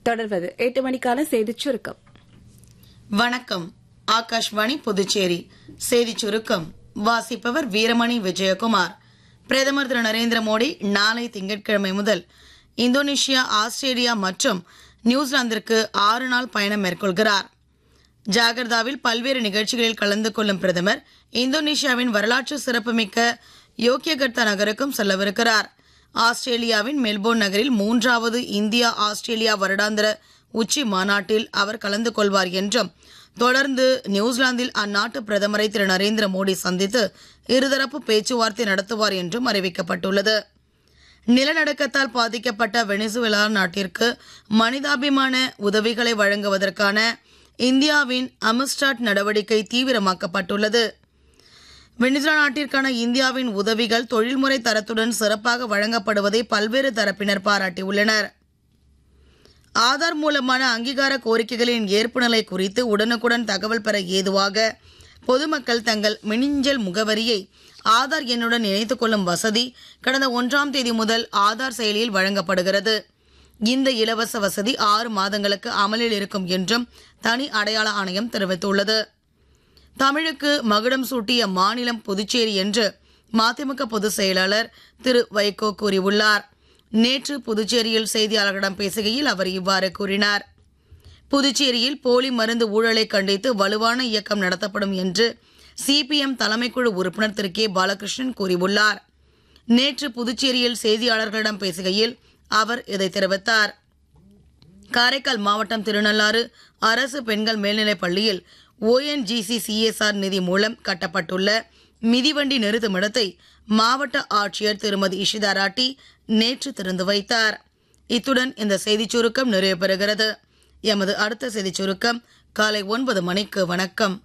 தொடர்வது எட்டு மணிக்கான செய்திச் சுருக்கம் வணக்கம் ஆகாஷ்வாணி புதுச்சேரி செய்திச் சுருக்கம் வாசிப்பவர் வீரமணி விஜயகுமார் பிரதமர் திரு நரேந்திர மோடி நாளை திங்கட்கிழமை முதல் இந்தோனேஷியா ஆஸ்திரேலியா மற்றும் நியூசிலாந்திற்கு ஆறு நாள் பயணம் மேற்கொள்கிறார் ஜாகர்தாவில் பல்வேறு நிகழ்ச்சிகளில் கலந்து கொள்ளும் பிரதமர் இந்தோனேஷியாவின் வரலாற்று சிறப்புமிக்க யோக்கியகர்த்தா நகருக்கும் செல்லவிருக்கிறார் ஆஸ்திரேலியாவின் மெல்போர்ன் நகரில் மூன்றாவது இந்தியா ஆஸ்திரேலியா வருடாந்திர உச்சி மாநாட்டில் அவர் கலந்து கொள்வார் என்றும் தொடர்ந்து நியூசிலாந்தில் அந்நாட்டு பிரதமரை திரு நரேந்திர மோடி சந்தித்து இருதரப்பு பேச்சுவார்த்தை நடத்துவார் என்றும் அறிவிக்கப்பட்டுள்ளது நிலநடுக்கத்தால் பாதிக்கப்பட்ட வெனிசுவேலா நாட்டிற்கு மனிதாபிமான உதவிகளை வழங்குவதற்கான இந்தியாவின் அமிஸ்டாட் நடவடிக்கை தீவிரமாக்கப்பட்டுள்ளது வெனிசுலா நாட்டிற்கான இந்தியாவின் உதவிகள் தொழில்முறை தரத்துடன் சிறப்பாக வழங்கப்படுவதை பல்வேறு தரப்பினர் பாராட்டியுள்ளனர் ஆதார் மூலமான அங்கீகார கோரிக்கைகளின் ஏற்பு நிலை குறித்து உடனுக்குடன் தகவல் பெற ஏதுவாக பொதுமக்கள் தங்கள் மினிஞ்சல் முகவரியை ஆதார் எண்ணுடன் இணைத்துக் கொள்ளும் வசதி கடந்த ஒன்றாம் தேதி முதல் ஆதார் செயலியில் வழங்கப்படுகிறது இந்த இலவச வசதி ஆறு மாதங்களுக்கு அமலில் இருக்கும் என்றும் தனி அடையாள ஆணையம் தெரிவித்துள்ளது தமிழுக்கு மகுடம் சூட்டிய மாநிலம் புதுச்சேரி என்று மதிமுக பொதுச் செயலாளர் திரு வைகோ கூறியுள்ளார் நேற்று புதுச்சேரியில் செய்தியாளர்களிடம் பேசுகையில் அவர் இவ்வாறு கூறினார் புதுச்சேரியில் போலி மருந்து ஊழலை கண்டித்து வலுவான இயக்கம் நடத்தப்படும் என்று சிபிஎம் தலைமைக்குழு உறுப்பினர் திரு கே பாலகிருஷ்ணன் கூறியுள்ளார் நேற்று புதுச்சேரியில் செய்தியாளர்களிடம் பேசுகையில் அவர் இதை தெரிவித்தார் காரைக்கால் மாவட்டம் திருநள்ளாறு அரசு பெண்கள் மேல்நிலைப் பள்ளியில் ஓஎன்ஜிசி சிஎஸ்ஆர் நிதி மூலம் கட்டப்பட்டுள்ள மிதிவண்டி நிறுத்துமிடத்தை மாவட்ட ஆட்சியர் திருமதி இஷிதா ராட்டி நேற்று திறந்து வைத்தார் இத்துடன் இந்த செய்திச் சுருக்கம் நிறைவு பெறுகிறது எமது அடுத்த செய்திச் சுருக்கம் காலை ஒன்பது மணிக்கு வணக்கம்